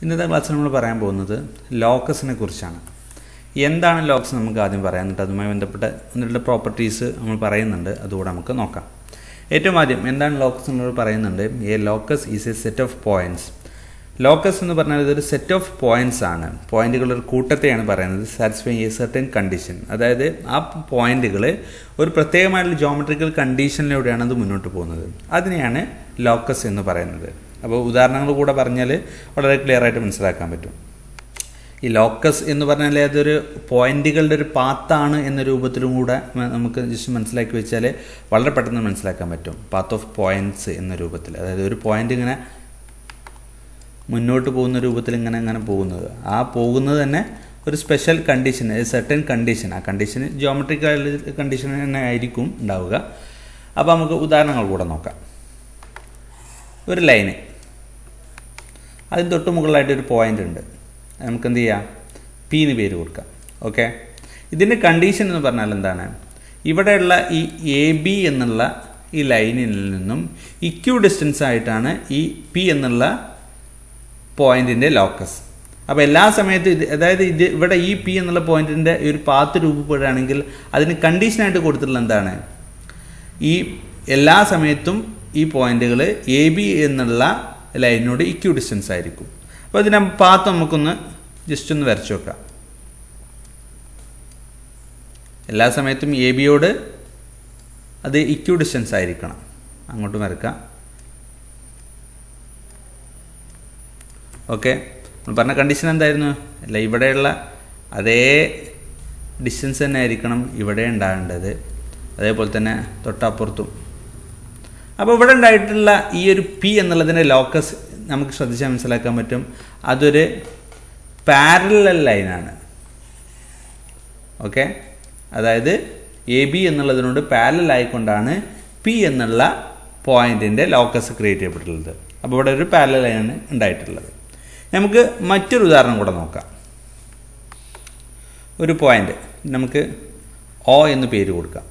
ഇന്നത്തെ ക്ലാസ്സിൽ നമ്മൾ പറയാൻ പോകുന്നത് ലോക്കസിനെ കുറിച്ചാണ് എന്താണ് ലോക്കസ് നമുക്ക് ആദ്യം പറയാം എന്നിട്ട് അതുമായി ബന്ധപ്പെട്ട ഒന്ന് രണ്ട് പ്രോപ്പർട്ടീസ് നമ്മൾ പറയുന്നുണ്ട് അതുകൂടെ നമുക്ക് നോക്കാം ഏറ്റവും ആദ്യം എന്താണ് ലോക്കസ് എന്നുള്ളത് പറയുന്നുണ്ട് a locus is a set of points locus എന്ന് പറഞ്ഞാൽ ഇതൊരു സെറ്റ് ഓഫ് പോയിന്റ്സ് ആണ് പോയിന്റുകളുടെ ഒരു കൂട്ടത്തെയാണ് പറയുന്നത് സാറ്റിസ്ഫൈ എ സർട്ടൻ കണ്ടീഷൻ അതായത് ആ പോയിന്റുകൾ ഒരു പ്രത്യേകമായിട്ടുള്ള ജോമെട്രിക്കൽ കണ്ടീഷനിലൂടെയാണ് അത് മുന്നോട്ട് പോകുന്നത് അതിനെയാണ് ലോക്കസ് എന്ന് പറയുന്നത് അപ്പോൾ ഉദാഹരണങ്ങൾ കൂടെ പറഞ്ഞാൽ വളരെ ക്ലിയർ ആയിട്ട് മനസ്സിലാക്കാൻ പറ്റും ഈ ലോക്കസ് എന്ന് പറഞ്ഞാൽ അതൊരു പോയിന്റുകളുടെ ഒരു പാത്താണ് എന്ന രൂപത്തിലും കൂടെ നമുക്ക് ജസ്റ്റ് മനസ്സിലാക്കി വെച്ചാൽ വളരെ പെട്ടെന്ന് മനസ്സിലാക്കാൻ പറ്റും പാത്ത് ഓഫ് പോയിന്റ്സ് എന്ന രൂപത്തിൽ അതായത് ഒരു പോയിന്റ് ഇങ്ങനെ മുന്നോട്ട് പോകുന്ന രൂപത്തിൽ ഇങ്ങനെ ഇങ്ങനെ പോകുന്നത് ആ പോകുന്നത് തന്നെ ഒരു സ്പെഷ്യൽ കണ്ടീഷൻ സെർട്ടൻ കണ്ടീഷൻ ആ കണ്ടീഷൻ ജിയോമെട്രിക്കൽ കണ്ടീഷൻ തന്നെ ആയിരിക്കും ഉണ്ടാവുക അപ്പോൾ നമുക്ക് ഉദാഹരണങ്ങൾ കൂടെ നോക്കാം ഒരു ലൈന് അതിന് തൊട്ട് മുകളിലായിട്ട് ഒരു പോയിന്റ് ഉണ്ട് നമുക്ക് എന്ത് ചെയ്യാം പി എന്ന് പേര് കൊടുക്കാം ഓക്കെ ഇതിൻ്റെ കണ്ടീഷൻ എന്ന് പറഞ്ഞാൽ എന്താണ് ഇവിടെയുള്ള ഈ എ ബി എന്നുള്ള ഈ ലൈനിൽ നിന്നും ഇക്യൂ ഡിസ്റ്റൻസ് ആയിട്ടാണ് ഈ പി എന്നുള്ള പോയിന്റിൻ്റെ ലോക്കസ് അപ്പോൾ എല്ലാ സമയത്തും ഇത് അതായത് ഇത് ഇവിടെ ഈ പി എന്നുള്ള പോയിന്റിൻ്റെ ഒരു പാത്ത് രൂപപ്പെടുകയാണെങ്കിൽ അതിന് കണ്ടീഷനായിട്ട് കൊടുത്തിട്ടുള്ള എന്താണ് ഈ എല്ലാ സമയത്തും ഈ പോയിന്റുകൾ എ ബി എന്നുള്ള ലൈനിനോട് ഇക്യൂ ഡിസ്റ്റൻസ് ആയിരിക്കും അപ്പോൾ ഇതിനെ പാത്ത് നമുക്കൊന്ന് ജസ്റ്റ് ഒന്ന് വരച്ചു വെക്കാം എല്ലാ സമയത്തും എ ബിയോട് അത് ഇക്യൂ ഡിസ്റ്റൻസ് ആയിരിക്കണം അങ്ങോട്ട് വരക്കാം ഓക്കെ നമ്മൾ പറഞ്ഞ കണ്ടീഷൻ എന്തായിരുന്നു അല്ല ഇവിടെയുള്ള അതേ ഡിസ്റ്റൻസ് തന്നെ ആയിരിക്കണം ഇവിടെ ഉണ്ടാകേണ്ടത് അതേപോലെ തന്നെ തൊട്ടപ്പുറത്തും അപ്പോൾ ഇവിടെ ഉണ്ടായിട്ടുള്ള ഈ ഒരു പി എന്നുള്ളതിൻ്റെ ലോക്കസ് നമുക്ക് ശ്രദ്ധിച്ചാൽ മനസ്സിലാക്കാൻ പറ്റും അതൊരു പാരലൽ ലൈനാണ് ഓക്കെ അതായത് എ ബി എന്നുള്ളതിനോട് പാരലൽ ആയിക്കൊണ്ടാണ് പി എന്നുള്ള പോയിന്റിൻ്റെ ലോക്കസ് ക്രിയേറ്റ് ചെയ്യപ്പെട്ടിട്ടുള്ളത് അപ്പോൾ ഇവിടെ ഒരു പാരലൽ ലൈനാണ് ഉണ്ടായിട്ടുള്ളത് നമുക്ക് മറ്റൊരു ഉദാഹരണം കൂടെ നോക്കാം ഒരു പോയിന്റ് നമുക്ക് ഒ എന്ന് പേര് കൊടുക്കാം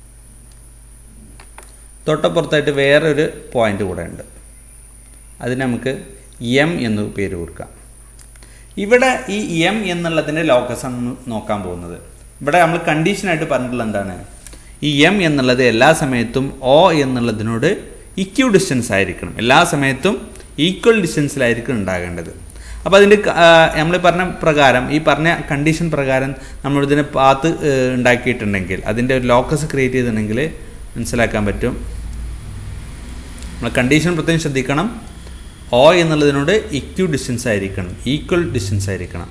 തൊട്ടപ്പുറത്തായിട്ട് വേറൊരു പോയിന്റ് കൂടെ ഉണ്ട് അതിന് നമുക്ക് എം എന്ന് പേര് കൊടുക്കാം ഇവിടെ ഈ എം എന്നുള്ളതിൻ്റെ ലോക്കസ് ആണ് നോക്കാൻ പോകുന്നത് ഇവിടെ നമ്മൾ കണ്ടീഷനായിട്ട് പറഞ്ഞിട്ടുള്ള എന്താണ് ഈ എം എന്നുള്ളത് എല്ലാ സമയത്തും ഒ എന്നുള്ളതിനോട് ഇക്യൂ ഡിസ്റ്റൻസ് ആയിരിക്കണം എല്ലാ സമയത്തും ഈക്വൽ ഡിസ്റ്റൻസിലായിരിക്കും ഉണ്ടാകേണ്ടത് അപ്പോൾ അതിൻ്റെ നമ്മൾ പറഞ്ഞ പ്രകാരം ഈ പറഞ്ഞ കണ്ടീഷൻ പ്രകാരം നമ്മളിതിനെ പാത്ത് ഉണ്ടാക്കിയിട്ടുണ്ടെങ്കിൽ അതിൻ്റെ ഒരു ലോക്കസ് ക്രിയേറ്റ് ചെയ്തിട്ടുണ്ടെങ്കിൽ മനസ്സിലാക്കാൻ പറ്റും നമ്മൾ കണ്ടീഷൻ പ്രത്യേകം ശ്രദ്ധിക്കണം ഓ എന്നുള്ളതിനോട് ഇക്യൂ ഡിസ്റ്റൻസ് ആയിരിക്കണം ഈക്വൽ ഡിസ്റ്റൻസ് ആയിരിക്കണം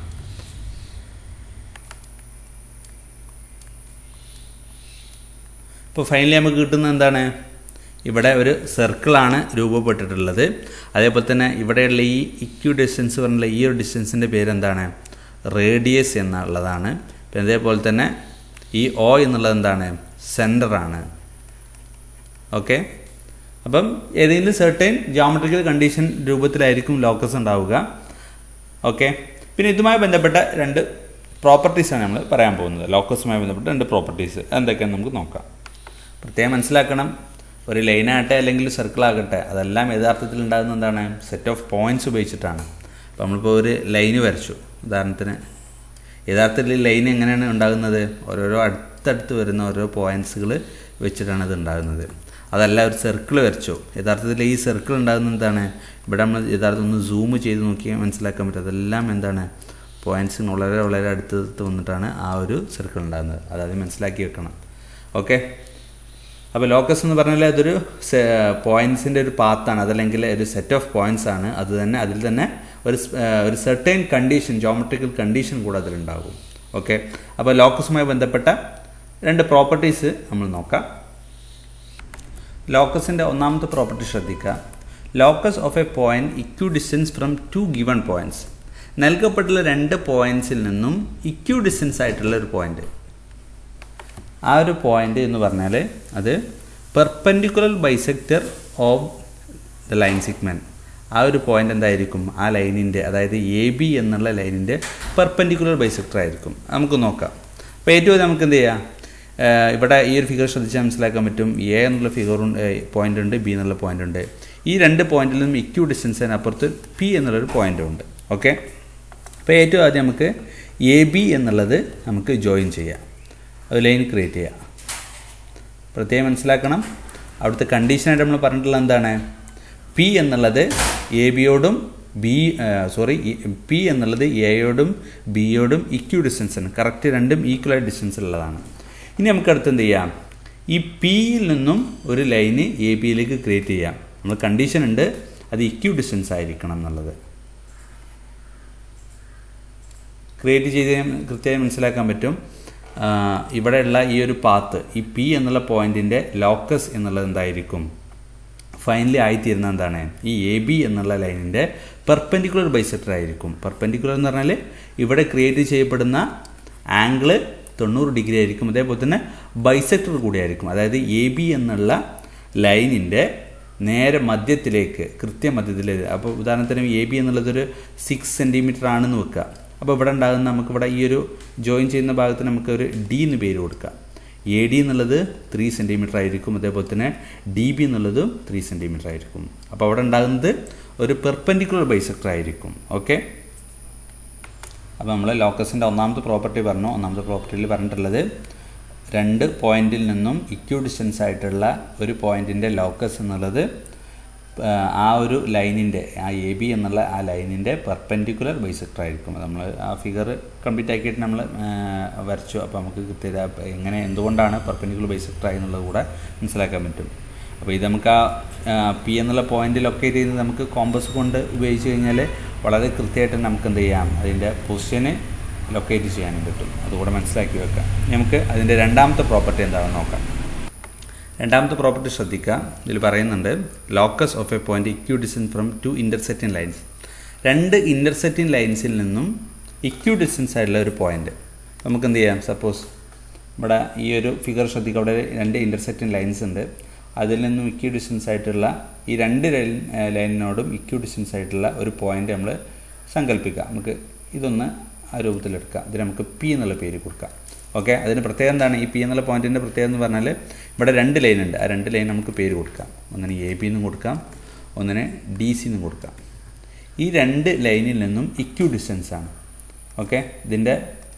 ഇപ്പോൾ ഫൈനലി നമുക്ക് കിട്ടുന്നത് എന്താണ് ഇവിടെ ഒരു സർക്കിളാണ് രൂപപ്പെട്ടിട്ടുള്ളത് അതേപോലെ തന്നെ ഇവിടെയുള്ള ഈ ഇക്യൂ ഡിസ്റ്റൻസ് പറഞ്ഞുള്ള ഈ ഒരു ഡിസ്റ്റൻസിൻ്റെ പേരെന്താണ് റേഡിയസ് എന്നുള്ളതാണ് പിന്നെ അതേപോലെ തന്നെ ഈ ഒ എന്നുള്ളത് എന്താണ് സെൻറ്ററാണ് ഓക്കെ അപ്പം ഏതെങ്കിലും സെർട്ടൈൻ ജോമെട്രിക്കൽ കണ്ടീഷൻ രൂപത്തിലായിരിക്കും ലോക്കസ് ഉണ്ടാവുക ഓക്കെ പിന്നെ ഇതുമായി ബന്ധപ്പെട്ട രണ്ട് പ്രോപ്പർട്ടീസാണ് നമ്മൾ പറയാൻ പോകുന്നത് ലോക്കസുമായി ബന്ധപ്പെട്ട രണ്ട് പ്രോപ്പർട്ടീസ് എന്തൊക്കെയാണെന്ന് നമുക്ക് നോക്കാം പ്രത്യേകം മനസ്സിലാക്കണം ഒരു ലൈനാകട്ടെ അല്ലെങ്കിൽ സർക്കിൾ ആകട്ടെ അതെല്ലാം യഥാർത്ഥത്തിൽ ഉണ്ടാകുന്ന എന്താണ് സെറ്റ് ഓഫ് പോയിന്റ്സ് ഉപയോഗിച്ചിട്ടാണ് അപ്പോൾ നമ്മളിപ്പോൾ ഒരു ലൈന് വരച്ചു ഉദാഹരണത്തിന് യഥാർത്ഥത്തിൽ ലൈൻ എങ്ങനെയാണ് ഉണ്ടാകുന്നത് ഓരോരോ അടുത്തടുത്ത് വരുന്ന ഓരോ പോയിന്റ്സുകൾ വെച്ചിട്ടാണ് ഇത് ഉണ്ടാകുന്നത് അതല്ല ഒരു സർക്കിൾ വരച്ചു യഥാർത്ഥത്തിൽ ഈ സർക്കിൾ ഉണ്ടാകുന്നത് എന്താണ് ഇവിടെ നമ്മൾ യഥാർത്ഥം ഒന്ന് സൂം ചെയ്ത് നോക്കിയാൽ മനസ്സിലാക്കാൻ പറ്റും അതെല്ലാം എന്താണ് പോയിന്റ്സിന് വളരെ വളരെ അടുത്തടുത്ത് വന്നിട്ടാണ് ആ ഒരു സർക്കിൾ ഉണ്ടാകുന്നത് അതായത് മനസ്സിലാക്കി വെക്കണം ഓക്കെ അപ്പോൾ ലോക്കസ് എന്ന് പറഞ്ഞാൽ അതൊരു പോയിന്റ്സിൻ്റെ ഒരു പാത്താണ് അതല്ലെങ്കിൽ ഒരു സെറ്റ് ഓഫ് പോയിന്റ്സ് ആണ് അത് തന്നെ അതിൽ തന്നെ ഒരു ഒരു സെർട്ടൈൻ കണ്ടീഷൻ ജോമെട്രിക്കൽ കണ്ടീഷൻ കൂടെ അതിലുണ്ടാകും ഓക്കെ അപ്പോൾ ലോക്കസുമായി ബന്ധപ്പെട്ട രണ്ട് പ്രോപ്പർട്ടീസ് നമ്മൾ നോക്കാം ലോക്കസിൻ്റെ ഒന്നാമത്തെ പ്രോപ്പർട്ടി ശ്രദ്ധിക്കുക locus of a point equidistance from two given points നൽകപ്പെട്ടുള്ള രണ്ട് പോയിന്റ്സിൽ നിന്നും ഇക്യൂ ഡിസ്റ്റൻസ് ആയിട്ടുള്ള ഒരു പോയിന്റ് ആ ഒരു പോയിന്റ് എന്ന് പറഞ്ഞാൽ അത് perpendicular bisector of the line segment ആ ഒരു പോയിന്റ് എന്തായിരിക്കും ആ ലൈനിൻ്റെ അതായത് എ ബി എന്നുള്ള ലൈനിൻ്റെ പെർപ്പൻഡിക്കുലർ ബൈസെക്ടർ ആയിരിക്കും നമുക്ക് നോക്കാം അപ്പോൾ ഏറ്റവും നമുക്ക് എന്ത് ചെയ്യാം ഇവിടെ ഈ ഒരു ഫിഗർ ശ്രദ്ധിച്ചാൽ മനസ്സിലാക്കാൻ പറ്റും എ എന്നുള്ള ഫിഗറും പോയിന്റ് ഉണ്ട് ബി എന്നുള്ള പോയിന്റ് ഉണ്ട് ഈ രണ്ട് പോയിന്റിൽ നിന്നും ഇക്യൂ ഡിസ്റ്റൻസിന് അപ്പുറത്ത് പി എന്നുള്ളൊരു പോയിന്റും ഉണ്ട് ഓക്കെ അപ്പോൾ ഏറ്റവും ആദ്യം നമുക്ക് എ ബി എന്നുള്ളത് നമുക്ക് ജോയിൻ ചെയ്യാം അത് ലൈൻ ക്രിയേറ്റ് ചെയ്യാം പ്രത്യേകം മനസ്സിലാക്കണം അവിടുത്തെ കണ്ടീഷനായിട്ട് നമ്മൾ പറഞ്ഞിട്ടുള്ളത് എന്താണ് പി എന്നുള്ളത് എ ബിയോടും ബി സോറി പി എന്നുള്ളത് എയോടും ബിയോടും ഇക്യു ഡിസ്റ്റൻസ് ആണ് കറക്റ്റ് രണ്ടും ഈക്വൽ ആയിട്ട് ഡിസ്റ്റൻസ് ഉള്ളതാണ് ഇനി നമുക്ക് അടുത്ത് എന്ത് ചെയ്യാം ഈ പിയിൽ നിന്നും ഒരു ലൈന് എ ബിയിലേക്ക് ക്രിയേറ്റ് ചെയ്യാം നമ്മൾ കണ്ടീഷൻ ഉണ്ട് അത് ഇക്യു ഡിസ്റ്റൻസ് ആയിരിക്കണം എന്നുള്ളത് ക്രിയേറ്റ് ചെയ്ത് കൃത്യമായി മനസ്സിലാക്കാൻ പറ്റും ഇവിടെയുള്ള ഈ ഒരു പാത്ത് ഈ പി എന്നുള്ള പോയിന്റിൻ്റെ ലോക്കസ് എന്നുള്ളത് എന്തായിരിക്കും ഫൈനലി ആയിത്തീരുന്ന എന്താണ് ഈ എ ബി എന്നുള്ള ലൈനിൻ്റെ പെർപെൻഡിക്കുലർ ബൈസെക്ടർ ആയിരിക്കും പെർപെൻഡിക്കുലർ എന്ന് പറഞ്ഞാൽ ഇവിടെ ക്രിയേറ്റ് ചെയ്യപ്പെടുന്ന ആംഗിള് തൊണ്ണൂറ് ഡിഗ്രി ആയിരിക്കും അതേപോലെ തന്നെ ബൈസെക്ടർ കൂടിയായിരിക്കും അതായത് എ ബി എന്നുള്ള ലൈനിൻ്റെ നേരെ മധ്യത്തിലേക്ക് കൃത്യമധ്യത്തിലേക്ക് അപ്പോൾ ഉദാഹരണത്തിന് എ ബി എന്നുള്ളതൊരു സിക്സ് സെൻറ്റിമീറ്റർ ആണെന്ന് വെക്കുക അപ്പോൾ ഇവിടെ ഉണ്ടാകുന്ന നമുക്കിവിടെ ഈ ഒരു ജോയിൻ ചെയ്യുന്ന ഭാഗത്ത് നമുക്ക് ഒരു ഡി എന്ന് പേര് കൊടുക്കാം എ ഡി എന്നുള്ളത് ത്രീ സെൻറ്റിമീറ്റർ ആയിരിക്കും അതേപോലെ തന്നെ ഡി ബി എന്നുള്ളതും ത്രീ സെൻറ്റിമീറ്റർ ആയിരിക്കും അപ്പോൾ അവിടെ ഉണ്ടാകുന്നത് ഒരു പെർപെൻഡിക്കുലർ ബൈസെക്ടർ ആയിരിക്കും ഓക്കെ അപ്പോൾ നമ്മൾ ലോക്കസിൻ്റെ ഒന്നാമത്തെ പ്രോപ്പർട്ടി പറഞ്ഞു ഒന്നാമത്തെ പ്രോപ്പർട്ടിയിൽ പറഞ്ഞിട്ടുള്ളത് രണ്ട് പോയിന്റിൽ നിന്നും ഇക്യു ഡിസ്റ്റൻസ് ആയിട്ടുള്ള ഒരു പോയിന്റിൻ്റെ ലോക്കസ് എന്നുള്ളത് ആ ഒരു ലൈനിൻ്റെ ആ എ ബി എന്നുള്ള ആ ലൈനിൻ്റെ പെർപെൻഡിക്കുലർ ബൈസെക്ടർ ആയിരിക്കും നമ്മൾ ആ ഫിഗർ കംപ്ലീറ്റ് ആക്കിയിട്ട് നമ്മൾ വരച്ചു അപ്പോൾ നമുക്ക് കൃത്യത എങ്ങനെ എന്തുകൊണ്ടാണ് പെർപെൻഡിക്കുലർ ബൈസെക്ടർ ആയി എന്നുള്ളത് കൂടെ മനസ്സിലാക്കാൻ പറ്റും അപ്പോൾ ഇത് നമുക്ക് ആ പി എന്നുള്ള പോയിന്റ് ലൊക്കേറ്റ് ചെയ്യുന്നത് നമുക്ക് കോമ്പസ് കൊണ്ട് ഉപയോഗിച്ച് കഴിഞ്ഞാൽ വളരെ കൃത്യമായിട്ട് നമുക്ക് എന്ത് ചെയ്യാം അതിൻ്റെ പൊസിഷന് ലൊക്കേറ്റ് ചെയ്യാനും പറ്റും അതുകൂടെ മനസ്സിലാക്കി വെക്കാം നമുക്ക് അതിൻ്റെ രണ്ടാമത്തെ പ്രോപ്പർട്ടി എന്താണെന്ന് നോക്കാം രണ്ടാമത്തെ പ്രോപ്പർട്ടി ശ്രദ്ധിക്കുക ഇതിൽ പറയുന്നുണ്ട് locus of a point equidistance from two intersecting lines രണ്ട് ഇൻ്റർസെക്റ്റിംഗ് ലൈൻസിൽ നിന്നും ഇക്യൂ ഡിസ്റ്റൻസ് ആയിട്ടുള്ള ഒരു പോയിന്റ് നമുക്ക് എന്ത് ചെയ്യാം സപ്പോസ് ഇവിടെ ഈ ഒരു ഫിഗർ ശ്രദ്ധിക്കുക അവിടെ രണ്ട് ഇൻ്റർസെക്റ്റിംഗ് ലൈൻസ് ഉണ്ട് അതിൽ നിന്നും ഇക്യൂ ഡിസ്റ്റൻസ് ആയിട്ടുള്ള ഈ രണ്ട് ലൈൻ ലൈനിനോടും ഇക്യൂ ഡിസ്റ്റൻസ് ആയിട്ടുള്ള ഒരു പോയിന്റ് നമ്മൾ സങ്കല്പിക്കുക നമുക്ക് ഇതൊന്ന് ആ രൂപത്തിലെടുക്കാം ഇതിന് നമുക്ക് പി എന്നുള്ള പേര് കൊടുക്കാം ഓക്കെ അതിന് പ്രത്യേകം എന്താണ് ഈ പി എന്നുള്ള പോയിന്റിൻ്റെ പ്രത്യേകത എന്ന് പറഞ്ഞാൽ ഇവിടെ രണ്ട് ലൈൻ ഉണ്ട് ആ രണ്ട് ലൈൻ നമുക്ക് പേര് കൊടുക്കാം ഒന്നിന് എ ബി എന്നും കൊടുക്കാം ഒന്നിന് ഡി സി എന്നും കൊടുക്കാം ഈ രണ്ട് ലൈനിൽ നിന്നും ഇക്യൂ ഡിസ്റ്റൻസ് ആണ് ഓക്കെ ഇതിൻ്റെ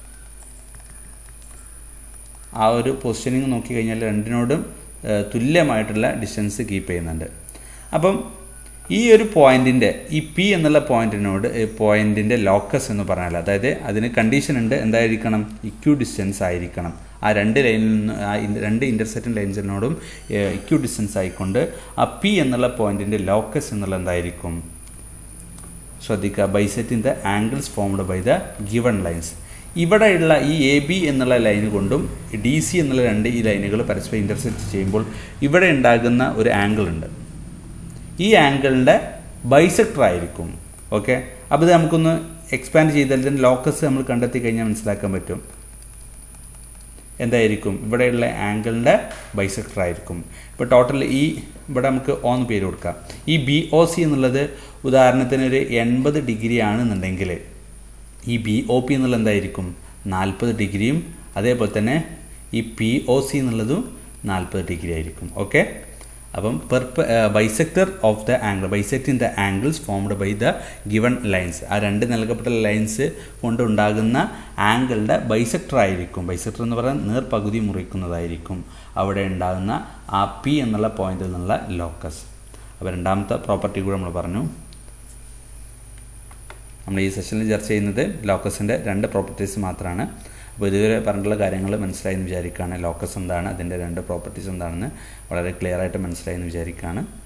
ആ ഒരു പൊസിഷനിങ് നോക്കിക്കഴിഞ്ഞാൽ രണ്ടിനോടും തുല്യമായിട്ടുള്ള ഡിസ്റ്റൻസ് കീപ്പ് ചെയ്യുന്നുണ്ട് അപ്പം ഈ ഒരു പോയിന്റിൻ്റെ ഈ പി എന്നുള്ള പോയിന്റിനോട് പോയിന്റിൻ്റെ ലോക്കസ് എന്ന് പറഞ്ഞാൽ അതായത് അതിന് കണ്ടീഷൻ ഉണ്ട് എന്തായിരിക്കണം ഇക്യൂ ഡിസ്റ്റൻസ് ആയിരിക്കണം ആ രണ്ട് ലൈനിൽ നിന്ന് ആ രണ്ട് ഇൻ്റർസെക്റ്റിംഗ് ലൈൻസിനോടും ഇക്യൂ ഡിസ്റ്റൻസ് ആയിക്കൊണ്ട് ആ പി എന്നുള്ള പോയിന്റിൻ്റെ ലോക്കസ് എന്നുള്ള എന്തായിരിക്കും ശ്രദ്ധിക്കുക bisecting the angles formed by the given lines ഇവിടെയുള്ള ഈ എ ബി എന്നുള്ള ലൈൻ കൊണ്ടും ഡി സി എന്നുള്ള രണ്ട് ഈ ലൈനുകൾ പരസ്പരം ഇൻ്റർസെക്റ്റ് ചെയ്യുമ്പോൾ ഇവിടെ ഉണ്ടാകുന്ന ഒരു ആംഗിൾ ഉണ്ട് ഈ ആംഗിളിൻ്റെ ബൈസെക്ടർ ആയിരിക്കും ഓക്കെ അപ്പോൾ ഇത് നമുക്കൊന്ന് എക്സ്പാൻഡ് ചെയ്താൽ ഇതിൻ്റെ ലോക്കസ് നമ്മൾ കണ്ടെത്തി കഴിഞ്ഞാൽ മനസ്സിലാക്കാൻ പറ്റും എന്തായിരിക്കും ഇവിടെയുള്ള ആംഗിളിൻ്റെ ബൈസെക്ടർ ആയിരിക്കും ഇപ്പോൾ ടോട്ടൽ ഈ ഇവിടെ നമുക്ക് ഓന്ന് പേര് കൊടുക്കാം ഈ ബി ഒ സി എന്നുള്ളത് ഉദാഹരണത്തിന് ഒരു എൺപത് ഡിഗ്രി ആണെന്നുണ്ടെങ്കിൽ ഈ ബി ഒ പി എന്നുള്ളത് എന്തായിരിക്കും നാൽപ്പത് ഡിഗ്രിയും അതേപോലെ തന്നെ ഈ പി ഒ സി എന്നുള്ളതും നാൽപ്പത് ഡിഗ്രി ആയിരിക്കും ഓക്കെ അപ്പം പെർപ bisector of the angle bisecting the angles formed by the given lines ആ രണ്ട് നൽകപ്പെട്ട ലൈൻസ് കൊണ്ടുണ്ടാകുന്ന ആംഗിളുടെ ബൈസെക്ടർ ആയിരിക്കും ബൈസെക്ടർ എന്ന് പറയുന്നത് നേർപകുതി മുറിക്കുന്നതായിരിക്കും അവിടെ ഉണ്ടാകുന്ന ആ പി എന്നുള്ള പോയിന്റിൽ നിന്നുള്ള ലോക്കസ് അപ്പോൾ രണ്ടാമത്തെ പ്രോപ്പർട്ടി കൂടെ നമ്മൾ പറഞ്ഞു നമ്മൾ ഈ സെഷനിൽ ചർച്ച ചെയ്യുന്നത് ലോക്കസിൻ്റെ രണ്ട് പ്രോപ്പർട്ടീസ് മാത്രമാണ് അപ്പോൾ ഇതുവരെ പറഞ്ഞിട്ടുള്ള കാര്യങ്ങൾ മനസ്സിലായി എന്ന് വിചാരിക്കുകയാണ് ലോക്കസ് എന്താണ് അതിൻ്റെ രണ്ട് പ്രോപ്പർട്ടീസ് എന്താണെന്ന് വളരെ ക്ലിയർ ആയിട്ട് മനസ്സിലായി എന്ന് വിചാരിക്കുകയാണ്